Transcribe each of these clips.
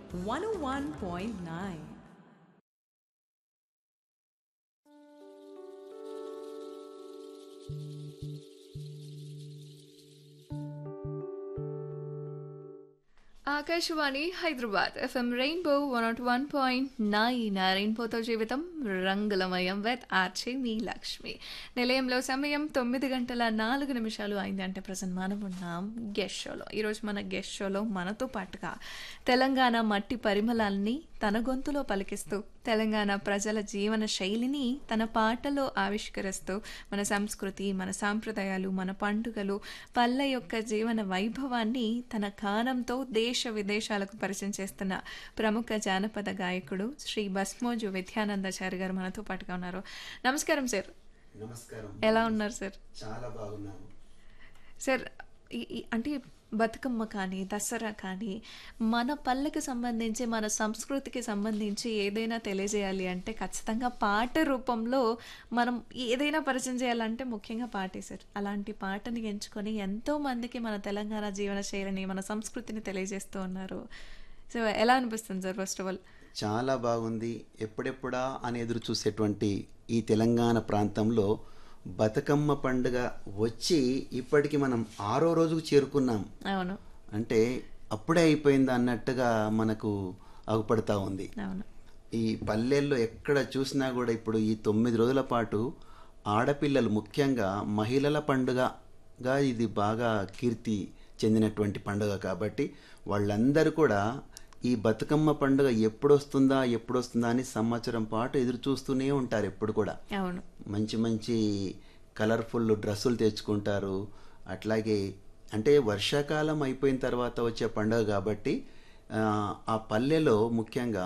101.9. Akashvani Hyderabad FM rainbow one not one point nine రెయిన్బోతో జీవితం రంగులమయం విత్ ఆర్చే మీ లక్ష్మి నిలయంలో సమయం తొమ్మిది గంటల నాలుగు నిమిషాలు అయింది అంటే ప్రజెంట్ మనం ఉన్నాం గెస్ట్ షోలో ఈరోజు మన గెస్ట్ షోలో మనతో పాటుగా తెలంగాణ మట్టి పరిమళాల్ని తన గొంతులో పలికిస్తూ తెలంగాణ ప్రజల జీవన శైలిని తన పాటలో ఆవిష్కరిస్తూ మన సంస్కృతి మన సాంప్రదాయాలు మన పండుగలు పల్లె యొక్క జీవన వైభవాన్ని తన గానంతో దేశ విదేశాలకు పరిచయం చేస్తున్న ప్రముఖ జానపద గాయకుడు శ్రీ బస్మోజు విద్యానందాచారి గారు మనతో పాటుగా ఉన్నారు నమస్కారం సార్ నమస్కారం ఎలా ఉన్నారు సార్ చాలా బాగున్నాను సార్ ఈ- ఈ- అంటే బతుకమ్మ కానీ దసరా కానీ మన పల్లెకి సంబంధించి మన సంస్కృతికి సంబంధించి ఏదైనా తెలియజేయాలి అంటే ఖచ్చితంగా పాట రూపంలో మనం ఏదైనా పరిచయం చేయాలంటే ముఖ్యంగా పాటే సార్ అలాంటి పాటని ఎంచుకొని ఎంతో మందికి మన తెలంగాణ జీవన శైలిని మన సంస్కృతిని తెలియజేస్తూ ఉన్నారు సో ఎలా అనిపిస్తుంది సార్ ఫస్ట్ ఆఫ్ ఆల్ చాలా బాగుంది ఎప్పుడెప్పుడా అని ఎదురు చూసేటువంటి ఈ తెలంగాణ ప్రాంతంలో బతుకమ్మ పండుగ వచ్చి ఇప్పటికి మనం ఆరో రోజుకు చేరుకున్నాం అవును అంటే అప్పుడే అయిపోయింది అన్నట్టుగా మనకు అగుపడతా ఉంది అవును ఈ పల్లెల్లో ఎక్కడ చూసినా కూడా ఇప్పుడు ఈ తొమ్మిది రోజుల పాటు ఆడపిల్లలు ముఖ్యంగా మహిళల పండుగగా ఇది బాగా కీర్తి చెందినటువంటి పండుగ కాబట్టి వాళ్ళందరూ కూడా ఈ బతుకమ్మ పండుగ ఎప్పుడు వస్తుందా ఎప్పుడు వస్తుందా అని సంవత్సరం పాటు ఎదురు చూస్తూనే ఉంటారు ఎప్పుడు కూడా అవును మంచి మంచి కలర్ఫుల్ డ్రెస్సులు తెచ్చుకుంటారు అట్లాగే అంటే వర్షాకాలం అయిపోయిన తర్వాత వచ్చే పండుగ కాబట్టి ఆ, ఆ పల్లెలో ముఖ్యంగా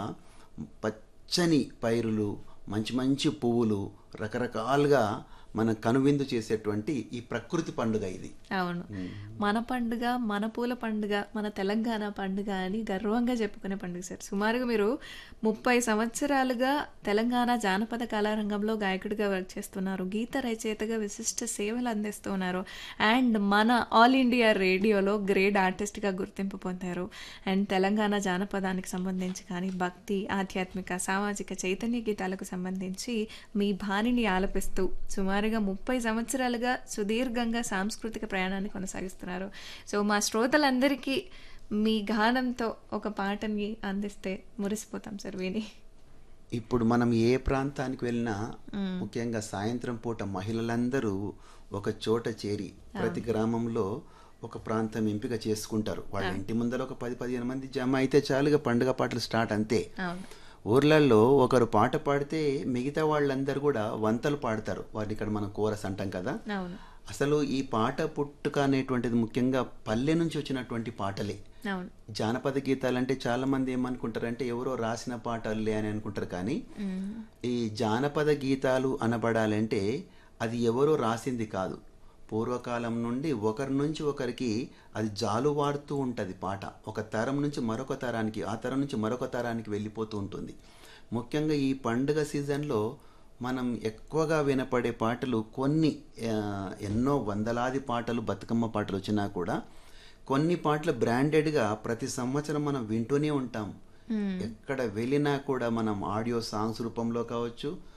పచ్చని పైరులు మంచి మంచి పువ్వులు రకరకాలుగా మనం కనువిందు చేసేటువంటి ఈ ప్రకృతి పండుగ ఇది అవును మన పండుగ మన పూల పండుగ మన తెలంగాణ పండుగ అని గర్వంగా చెప్పుకునే పండుగ సార్ సుమారుగా మీరు ముప్పై సంవత్సరాలుగా తెలంగాణ జానపద కళారంగంలో గాయకుడిగా వర్క్ చేస్తున్నారు గీత రచయితగా విశిష్ట సేవలు అందిస్తున్నారు అండ్ మన ఆల్ ఇండియా రేడియోలో గ్రేడ్ ఆర్టిస్ట్గా గుర్తింపు పొందారు అండ్ తెలంగాణ జానపదానికి సంబంధించి కానీ భక్తి ఆధ్యాత్మిక సామాజిక చైతన్య గీతాలకు సంబంధించి మీ భార్యని ఆలపిస్తూ సుమారుగా ముప్పై సంవత్సరాలుగా సుదీర్ఘంగా సాంస్కృతిక ప్రయాణాన్ని కొనసాగిస్తున్నారు సో మా శ్రోతలందరికీ మీ గానంతో ఒక పాటని అందిస్తే మురిసిపోతాం సార్ విని ఇప్పుడు మనం ఏ ప్రాంతానికి వెళ్ళినా ముఖ్యంగా సాయంత్రం పూట మహిళలందరూ ఒక చోట చేరి ప్రతి గ్రామంలో ఒక ప్రాంతం ఎంపిక చేసుకుంటారు వాళ్ళ ఇంటి ముందర ఒక పది పదిహేను మంది జమ అయితే చాలుగా పండుగ పాటలు స్టార్ట్ అంతే అవును ఊర్లలో ఒకరు పాట పాడితే మిగతా వాళ్ళందరూ కూడా వంతలు పాడతారు వాటిని ఇక్కడ మనం కోరస్ అంటాం కదా అవును అసలు ఈ పాట పుట్టుక అనేటువంటిది ముఖ్యంగా పల్లె నుంచి వచ్చినటువంటి పాటలే అవును జానపద గీతాలు అంటే చాలా మంది ఏమనుకుంటారంటే ఎవరో రాసిన పాటలే అని అనుకుంటారు కానీ ఈ జానపద గీతాలు అనబడాలంటే అది ఎవరో రాసింది కాదు పూర్వకాలం నుండి ఒకరి నుంచి ఒకరికి అది జాలువాడుతూ ఉంటుంది పాట ఒక తరం నుంచి మరొక తరానికి ఆ తరం నుంచి మరొక తరానికి వెళ్ళిపోతూ ఉంటుంది ముఖ్యంగా ఈ పండుగ సీజన్లో మనం ఎక్కువగా వినపడే పాటలు కొన్ని ఆ, ఎన్నో వందలాది పాటలు బతుకమ్మ పాటలు వచ్చినా కూడా కొన్ని పాటలు బ్రాండెడ్గా ప్రతి సంవత్సరం మనం వింటూనే ఉంటాం ఎక్కడ వెళ్ళినా కూడా మనం ఆడియో సాంగ్స్ రూపంలో కావచ్చు